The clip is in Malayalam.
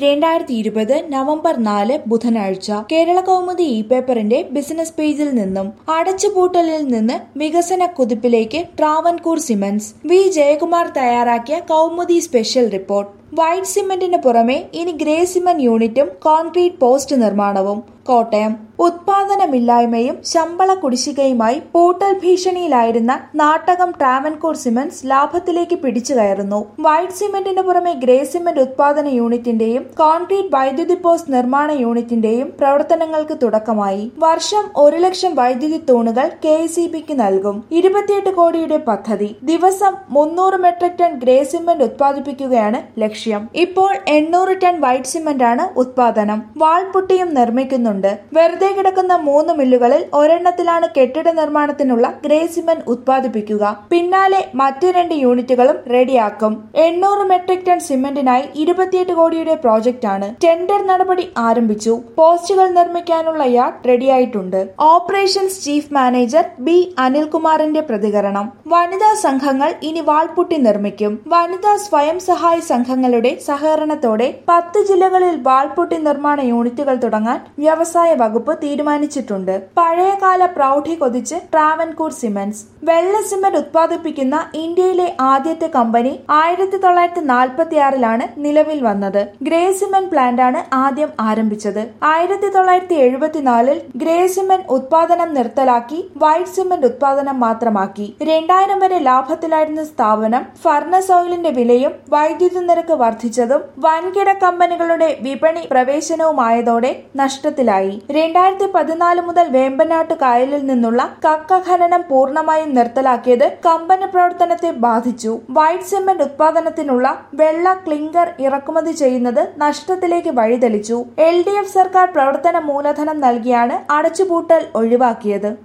രണ്ടായിരത്തി ഇരുപത് നവംബർ നാല് ബുധനാഴ്ച കേരള കൗമുദി ഇ പേപ്പറിന്റെ ബിസിനസ് പേജിൽ നിന്നും അടച്ചുപൂട്ടലിൽ നിന്ന് വികസന കുതിപ്പിലേക്ക് ട്രാവൻകൂർ സിമന്റ്സ് വി ജയകുമാർ തയ്യാറാക്കിയ കൗമുദി സ്പെഷ്യൽ റിപ്പോർട്ട് വൈറ്റ് സിമന്റിന് പുറമെ ഇനി ഗ്രേ സിമന്റ് യൂണിറ്റും കോൺക്രീറ്റ് പോസ്റ്റ് നിർമ്മാണവും കോട്ടയം ഉത്പാദനമില്ലായ്മയും ശമ്പള കുടിശ്ശികയുമായി പൂട്ടൽ ഭീഷണിയിലായിരുന്ന നാട്ടകം ട്രാവൻകൂർ സിമന്റ്സ് ലാഭത്തിലേക്ക് പിടിച്ചു കയറുന്നു വൈറ്റ് സിമന്റിന് പുറമെ ഗ്രേ സിമന്റ് ഉത്പാദന യൂണിറ്റിന്റെയും കോൺക്രീറ്റ് വൈദ്യുതി പോസ്റ്റ് നിർമ്മാണ യൂണിറ്റിന്റെയും പ്രവർത്തനങ്ങൾക്ക് തുടക്കമായി വർഷം ഒരു ലക്ഷം വൈദ്യുതി തൂണുകൾ കെ എസ് നൽകും ഇരുപത്തിയെട്ട് കോടിയുടെ പദ്ധതി ദിവസം മുന്നൂറ് മെട്രിക് ടൺ ഗ്രേ സിമന്റ് ഉത്പാദിപ്പിക്കുകയാണ് ലക്ഷ്യം ഇപ്പോൾ എണ്ണൂറ് ടൺ വൈറ്റ് സിമന്റ് ആണ് ഉത്പാദനം വാൾപുട്ടിയും നിർമ്മിക്കുന്നുണ്ട് വെറുതെ കിടക്കുന്ന മൂന്ന് മില്ലുകളിൽ ഒരെണ്ണത്തിലാണ് കെട്ടിട നിർമ്മാണത്തിനുള്ള ഗ്രേ സിമന്റ് ഉത്പാദിപ്പിക്കുക പിന്നാലെ മറ്റു രണ്ട് യൂണിറ്റുകളും റെഡിയാക്കും എണ്ണൂറ് മെട്രിക് ടൺ സിമന്റിനായി ഇരുപത്തിയെട്ട് കോടിയുടെ പ്രോജക്റ്റാണ് ടെൻഡർ നടപടി ആരംഭിച്ചു പോസ്റ്റുകൾ നിർമ്മിക്കാനുള്ള യാർഡ് റെഡിയായിട്ടുണ്ട് ഓപ്പറേഷൻസ് ചീഫ് മാനേജർ ബി അനിൽകുമാറിന്റെ പ്രതികരണം വനിതാ സംഘങ്ങൾ ഇനി വാൾപുട്ടി നിർമ്മിക്കും വനിതാ സ്വയം സഹായ സംഘങ്ങളുടെ സഹകരണത്തോടെ പത്ത് ജില്ലകളിൽ വാൾപുട്ടി നിർമ്മാണ യൂണിറ്റുകൾ തുടങ്ങാൻ വ്യവസായ വകുപ്പ് തീരുമാനിച്ചിട്ടുണ്ട് പഴയകാല പ്രൗഢി കൊതിച്ച് ട്രാവൻകൂർ സിമന്റ്സ് വെള്ള സിമന്റ് ഉത്പാദിപ്പിക്കുന്ന ഇന്ത്യയിലെ ആദ്യത്തെ കമ്പനി ആയിരത്തി തൊള്ളായിരത്തി നാൽപ്പത്തി ആറിലാണ് നിലവിൽ വന്നത് ഗ്രേ സിമന്റ് പ്ലാന്റാണ് ആദ്യം ആരംഭിച്ചത് ആയിരത്തി തൊള്ളായിരത്തി എഴുപത്തിനാലിൽ ഗ്രേ സിമന്റ് ഉത്പാദനം നിർത്തലാക്കി വൈറ്റ് സിമന്റ് ഉത്പാദനം മാത്രമാക്കി രണ്ടായിരം വരെ ലാഭത്തിലായിരുന്ന സ്ഥാപനം ഫർണസ് ഓയിലിന്റെ വിലയും വൈദ്യുതി നിരക്ക് വർദ്ധിച്ചതും വൻകിട കമ്പനികളുടെ വിപണി പ്രവേശനവുമായതോടെ നഷ്ടത്തിലായി രണ്ടായിരത്തി പതിനാല് മുതൽ വേമ്പനാട്ട് കായലിൽ നിന്നുള്ള കക്ക ഖനനം പൂർണ്ണമായും നിർത്തലാക്കിയത് കമ്പനി പ്രവർത്തനത്തെ ബാധിച്ചു വൈറ്റ് സിമന്റ് ഉത്പാദനത്തിനുള്ള വെള്ള ക്ലിങ്കർ ഇറക്കുമതി ചെയ്യുന്നത് നഷ്ടത്തിലേക്ക് വഴിതെളിച്ചു എൽ സർക്കാർ പ്രവർത്തന മൂലധനം നൽകിയാണ് അടച്ചുപൂട്ടൽ ഒഴിവാക്കിയത്